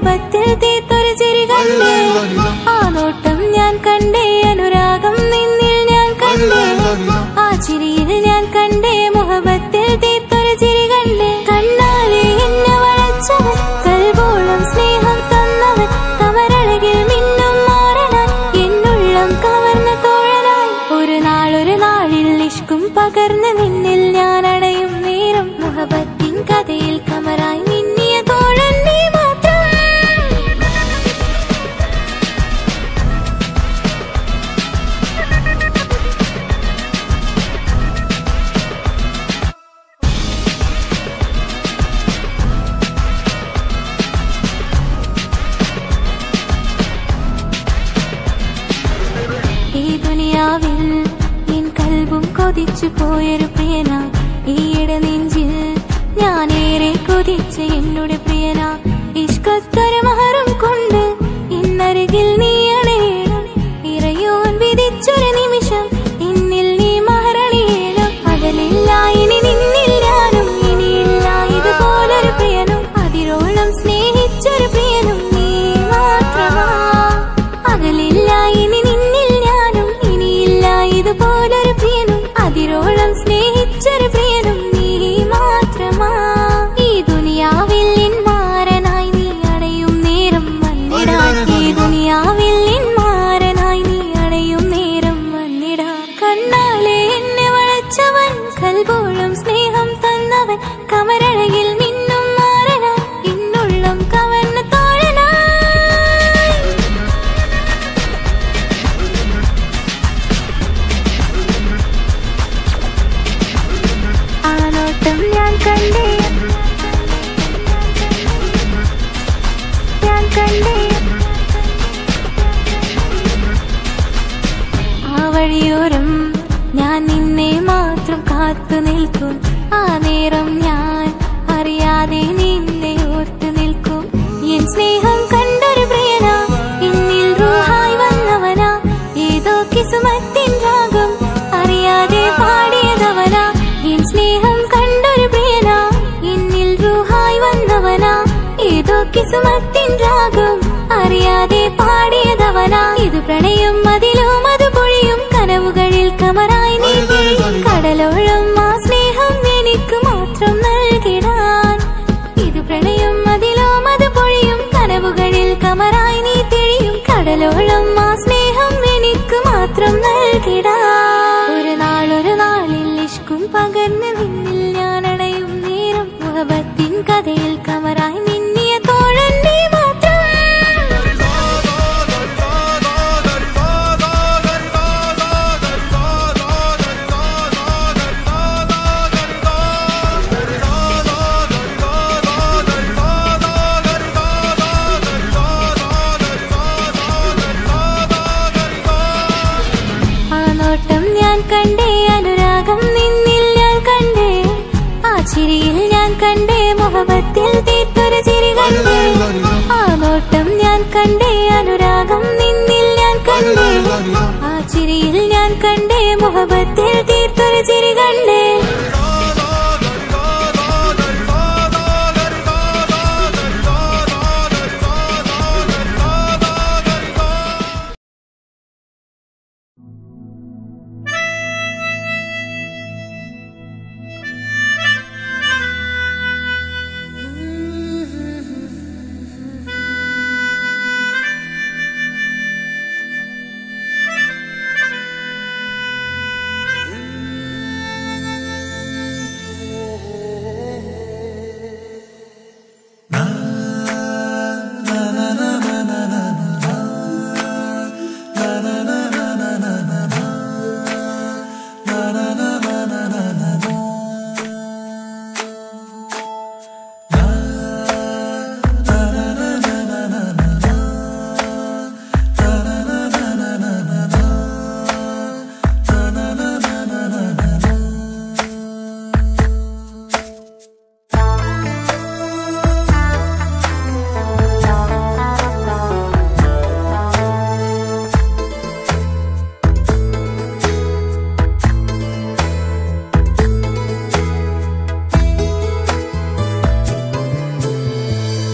മുഹബത്തിൽ തീർത്തൊരു ചിരി കണ്ടേ ആ നോട്ടം ഞാൻ കണ്ടേ അനുരാഗം നിന്നിൽ ഞാൻ കണ്ടേ ആ ചിരിയിൽ ഞാൻ കണ്ടേ മുഹബത്തിൽ തീർത്തൊരു ചിരി കണ്ടേ കണ്ണാലെ എന്നെ വളച്ചവൻ കൽബോളം സ്നേഹം തന്നവൻ കമരഴകിൽ മിന്നും മാറനാൻ എന്നുള്ളം കവർന്ന തോഴനായി ഒരു നാളൊരു നാളിൽ നിഷ്കും പകർന്ന് നിന്നിൽ ഞാൻ അടയും നേരം മുഹബത്തിൻ കഥയിൽ കമറായി മിന്നിയ തോഴൻ നീ മാത്രം ഈ ദുനിയാവിൽ എൻ കൽബും കൊതിച്ചു പോയൊരു പ്രിയന ഈയിടെ നെഞ്ചിൽ ഞാനേറെ കൊതിച്ച എന്നോട് പ്രിയന ഇഷ്കത്തൊരു മഹറും കൊണ്ട് ഇന്നരികിൽ നീ അണയണം ഇറയോൻ വിധിച്ചൊരു നിമിഷം എന്നിൽ നീ മഹറണിയേണം അകലില്ല ഇനി നിന്നിൽ ഞാനും ഇനിയില്ല ഇതുപോലൊരു പ്രിയനും അതിരോളം സ്നേഹിച്ചൊരു പ്രിയനും നീ മാത്രമാ അകലില്ല ഇനി നിന്നിൽ ഞാനും ഇനിയില്ല ഇതുപോലൊരു പ്രിയനും അതിരോളം സ്നേഹിച്ചൊരു പ്രിയനും നീ മാത്രമാ ഈ ദുനിയാവിൽ എൻ മാരനായി നീ അടയും നേരം വന്നിടാൻ ഈ ദുനിയാവിൽ എൻ മാരനായി നീ അടയും നേരം വന്നിടാൻ കണ്ണാലെ എന്നെ വളച്ചവൻ കൽബോളം സ്നേഹം തന്നവൻ കമരഴകിൽ മിന്നും മാറനായി എന്നുള്ളം കവർന്ന തോഴനായി ആ നോട്ടം ഞാൻ കണ്ടേ ഞാൻ കണ്ടേ ആ വഴിയോരം ഞാൻ നിന്നെ മാത്രം കാത്തു നിൽക്കും ആ നേരം ഞാൻ അറിയാതെ നിന്നെ ഓർത്തു നിൽക്കും എൻ സ്നേഹം കണ്ടൊരു പ്രിയന എന്നിൽ റൂഹായി വന്നവനാ ഏതോ കിസുമത്തിൻ രാഗം അറിയാതെ പാടിയതവനാ എൻ സ്നേഹം കണ്ടൊരു പ്രിയന എന്നിൽ റൂഹായി വന്നവനാ ഏതോ കിസുമത്തിൻ രാഗം അറിയാതെ പാടിയതവനാ ഇത് പ്രണയം അതിലും അത് പൊഴിയും കനവുകളിൽ കമറായി നീ തിരിയും. കടലോളം ആ സ്നേഹം എനിക്ക് മാത്രം നൽകിടാൻ ഇത് പ്രണയം അതിലും അത് പൊഴിയും കനവുകളിൽ കമറായി നീ തിരിയും കടലോളം ആ സ്നേഹം എനിക്ക് മാത്രം നൽകിടാൻ ഒരു നാളൊരു നാളിൽ ഇഷ്കും പകർന്ന് നിന്നിൽ ഞാൻ അടയും നേരം മുഹബത്തിൻ കഥയിൽ കമറായി മിന്നിയ തോഴൻ നീ മാത്രം ആ നോട്ടം ഞാൻ കണ്ടേ അനുരാഗം നിന്നിൽ ഞാൻ കണ്ടേ ആ ചിരിയിൽ ഞാൻ കണ്ടേ മുഹബത്തിൽ തീർത്തൊരു ചിരി കണ്ടേ ആ നോട്ടം ഞാൻ കണ്ടേ അനുരാഗം നിന്നിൽ ഞാൻ കണ്ടേ ആ ചിരിയിൽ ഞാൻ കണ്ടേ മുഹബത്തിൽ തീർത്തൊരു ചിരി കണ്ടേ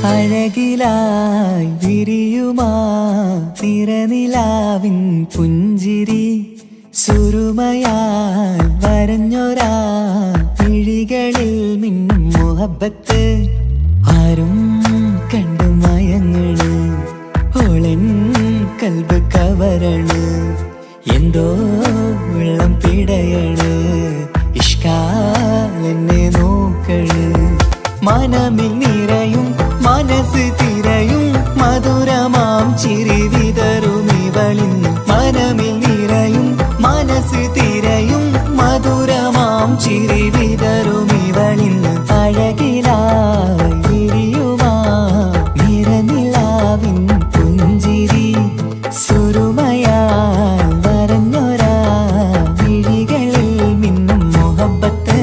അഴകിലായി വിരിയുമാ തിരനിലാവിൻ പുഞ്ചിരി സുരുമയാൽ വരഞ്ഞൊരാ വിഴികളിൽ മിന്നും മുഹബത്ത് ആരും കണ്ടു മയങ്ങള് ഓളൻ കൽബ് കവരണ് എന്തോ വെള്ളം പിടയണ് ഇഷ്കാൽ എന്നെ നോക്കള് മനമിൽ നിറയും മനസ്സ് തിരയും മധുരമാം ചിരി വിതറും ഇവളിന്ന് മനമിൽ നിറയും മനസ്സ് തിരയും മധുരമാം ചിരി വിതറും ഇവളിന്ന് അഴകിലായി വിരിയുമാ നിറനിലാവിൻ പുഞ്ചിരി സുരുമയാൽ വരഞ്ഞൊരാ വിഴികളിൽ മിന്നും മുഹബത്ത്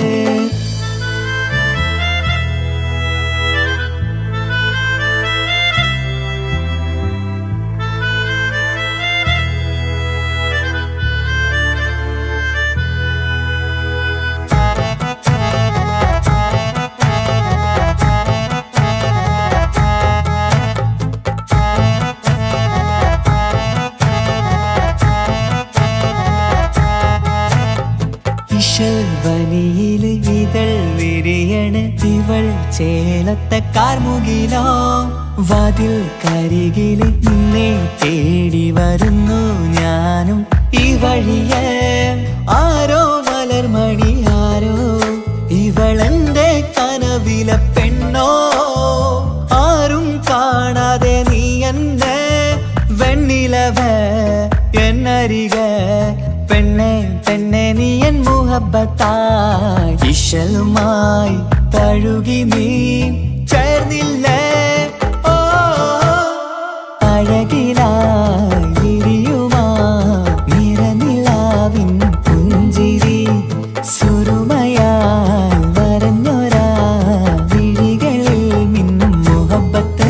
ഇഷൽവനിയിൽ ഇതൾ വിരിയണ് ഇവൾ ചേലത്തെ കാർമുകിലോ വാതിൽ കരികില് നിന്നെ തേടി വരുന്നു ഞാനും ഈ വഴിയെ ആരോ മലർമണി ആരോ ഇവളെന്റെ കനവിലെ പെണ്ണോ ആരും കാണാതെ നീ എന്നെ വെണ്ണിലവ എന്നരിക പെണ്ണെ പെണ്ണെ നീ എൻ മുഹബത്തായി ഇശലുമായി തഴുകി നീ ചേർന്നില്ലേ ഓ അഴകിലായി വിരിയുമാ നിറനിലാവിൻ പുഞ്ചിരി സുരുമയാൽ വരഞ്ഞൊരാ വിഴികളിൽ മിന്നും മുഹബത്ത്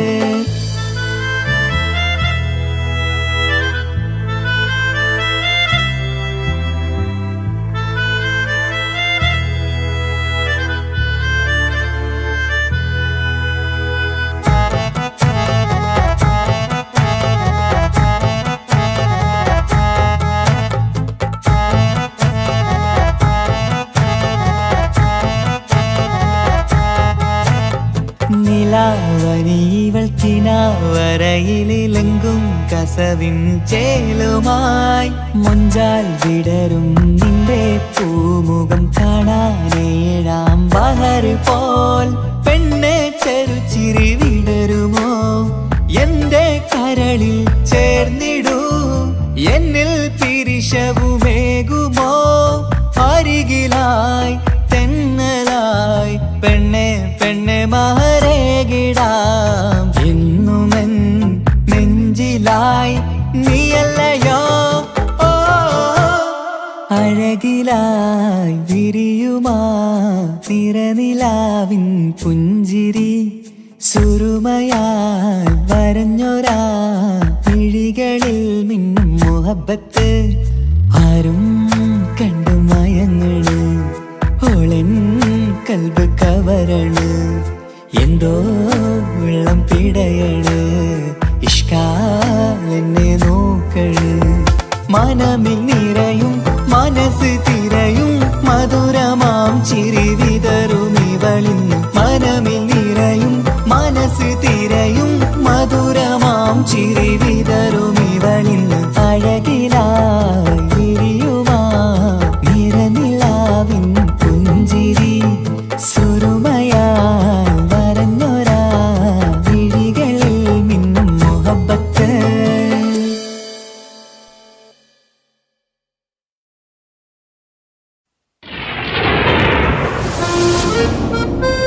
നിലാവനീവൾ കിനാവരയിലെങ്കും കസവിൻ ചേലുമായി മുഞ്ചാൽ വിടരും നിന്റെ പൂമുഖം കാണാനേഴാം ബഹർ പോൽ പെണ്ണെ ചെറുചിരി വിടരുമോ എന്റെ കരളിൽ ചേർന്നിടൂ എന്നിൽ പിരിശവുമേകുമോ അരികിലായി തെന്നലായി പെണ്ണെ പെണ്ണെ മഹരേകിടാം എന്നുമെൻ നെഞ്ചിലായി നീയല്ലയോ ഓ അഴകിലായി വിരിയുമാ തിരനിലാവിൻ പുഞ്ചിരി സുരുമയാൽ വരഞ്ഞൊരാ വിഴികളിൽ മിന്നും മുഹബത്ത് ആരും കണ്ടു മയങ്ങള് ഓളൻ കൽബ് കവരണ് എന്തോ വെള്ളം പിടയണ് ഇഷ്കാൽ എന്നെ നോക്കള് മനമിൽ നിറയും മനസ്സ് തിരയും മധുരമാം ചിരി വിതറും ഇവളിന്ന് മനമിൽ നിറയും മനസ്സ് തിരയും മധുരമാം ചിരി വിതറും ഇവളിന്ന് അഴകിലായി വിരിയുമാ നിറനിലാവിൻ പുഞ്ചിരി സുരുമയാൽ വരഞ്ഞൊരാ വിഴികളിൽ മിന്നും മുഹബത്ത്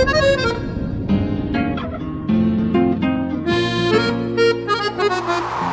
Thank you.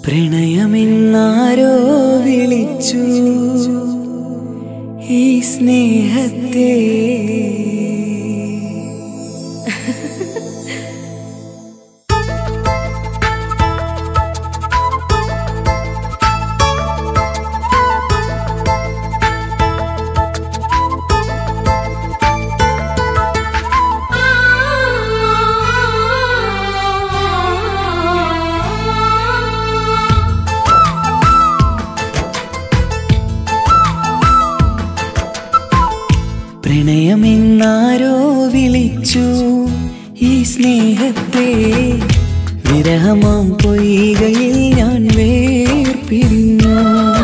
പ്രണയമെന്നാരോ വിളിച്ചു ഈ സ്നേഹത്തെ പ്രണയമെന്നാരോ വിളിച്ചു ഈ സ്നേഹത്തെ വിരഹമാം പൊയ്കയിൽ ഞാൻ വേർപിരിഞ്ഞു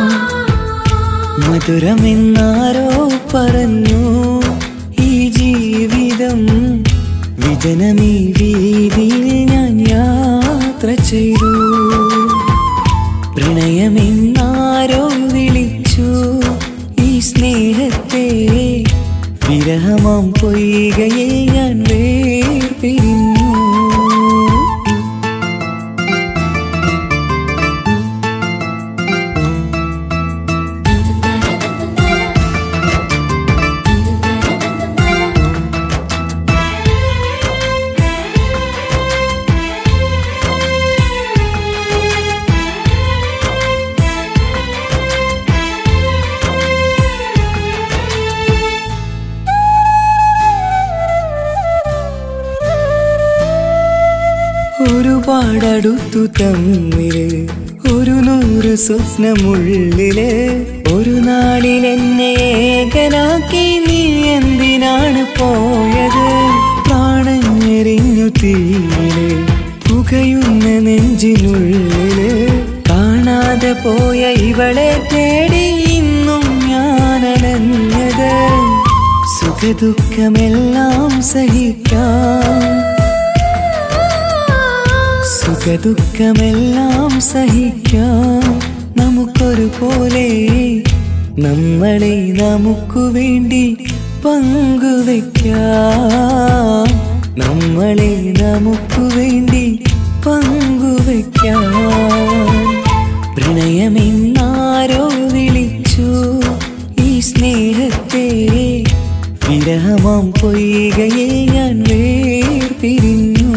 മധുരമെന്നാരോ പറഞ്ഞു ഈ ജീവിതം വിജനമീ വീതിയിൽ ഞാൻ യാത്ര ചെയ്തു പ്രണയമെന്നാരോ വിളിച്ചു ഈ സ്നേഹത്തെ വിരഹമാം പൊയ്കയിൽ ഞാൻ വേർപിരിഞ്ഞു ഒരുപാടടുത്തു തമ്മില് ഒരു നൂറ് സ്വപ്നമുള്ളില് ഒരു നാളിൽ എന്നെ ഏകനാക്കി നീ എന്തിനാണ് പോയത് പ്രാണഞ്ഞെറിഞ്ഞു തീയില് പുകയുന്ന നെഞ്ചിനുള്ളില് കാണാതെ പോയ ഇവളെ തേടി ഇന്നും ഞാനടഞ്ഞത് സുഖദുഃഖമെല്ലാം സഹിക്കാം സുഖദുഃഖമെല്ലാം സഹിക്കാം നമുക്കൊരു പോലെ നമ്മളെ നമുക്കു വേണ്ടി പങ്കുവെക്കാം നമ്മളെ നമുക്കു വേണ്ടി പങ്കുവെക്കാം പ്രണയമെന്നാരോ വിളിച്ചു ഈ സ്നേഹത്തെ വിരഹമാം പൊയ്കയിൽ ഞാൻ വേർപിരിഞ്ഞു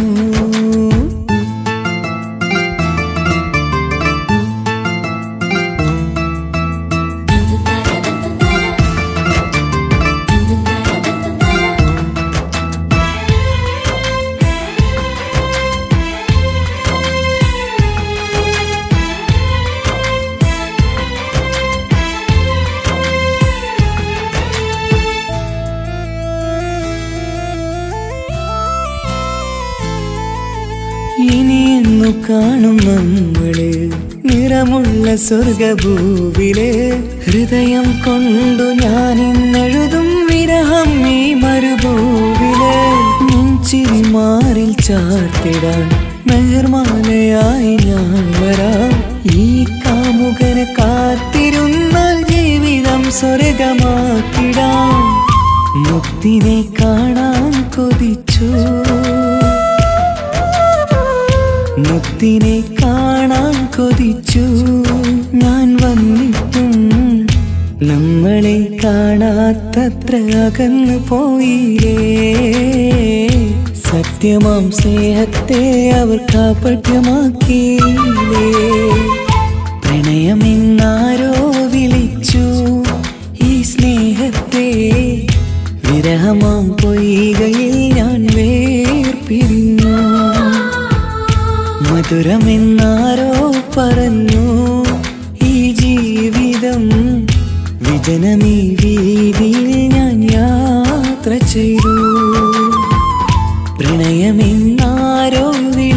ഇനിയെന്നു കാണും നമ്മള് നിറമുള്ള സ്വർഗഭൂവില് ഹൃദയം കൊണ്ടു ഞാൻ ഇന്നെഴുതും വിരഹം ഈ മരുഭൂവില് നെഞ്ചിരി മാറിൽ ചാർത്തിടാൻ മെഹർമാലയായി ഞാൻ വരാം ഈ കാമുകനെ കാത്തിരുന്നാൽ ജീവിതം സ്വർഗമാക്കിടാം മുത്തിനെ കാണാൻ കൊതിച്ചു മുത്തിനെ കാണാൻ കൊതിച്ചു ഞാൻ വന്നിട്ടും നമ്മളെ കാണാത്തത്ര അകന്നു പോയില്ലേ സത്യമാം സ്നേഹത്തെ അവർ കാപ്പട്യമാക്കിയില്ലേ പ്രണയമെന്നാരോ വിളിച്ചു ഈ സ്നേഹത്തെ വിരഹമാം പൊയ്കയിൽ ഞാൻ വേർപിരിഞ്ഞു മധുരമെന്നാരോ പറഞ്ഞു ഈ ജീവിതം വിജനമീ വീതിയിൽ ഞാൻ യാത്ര ചെയ്തു പ്രണയമെന്നാരോ വിളിച്ചു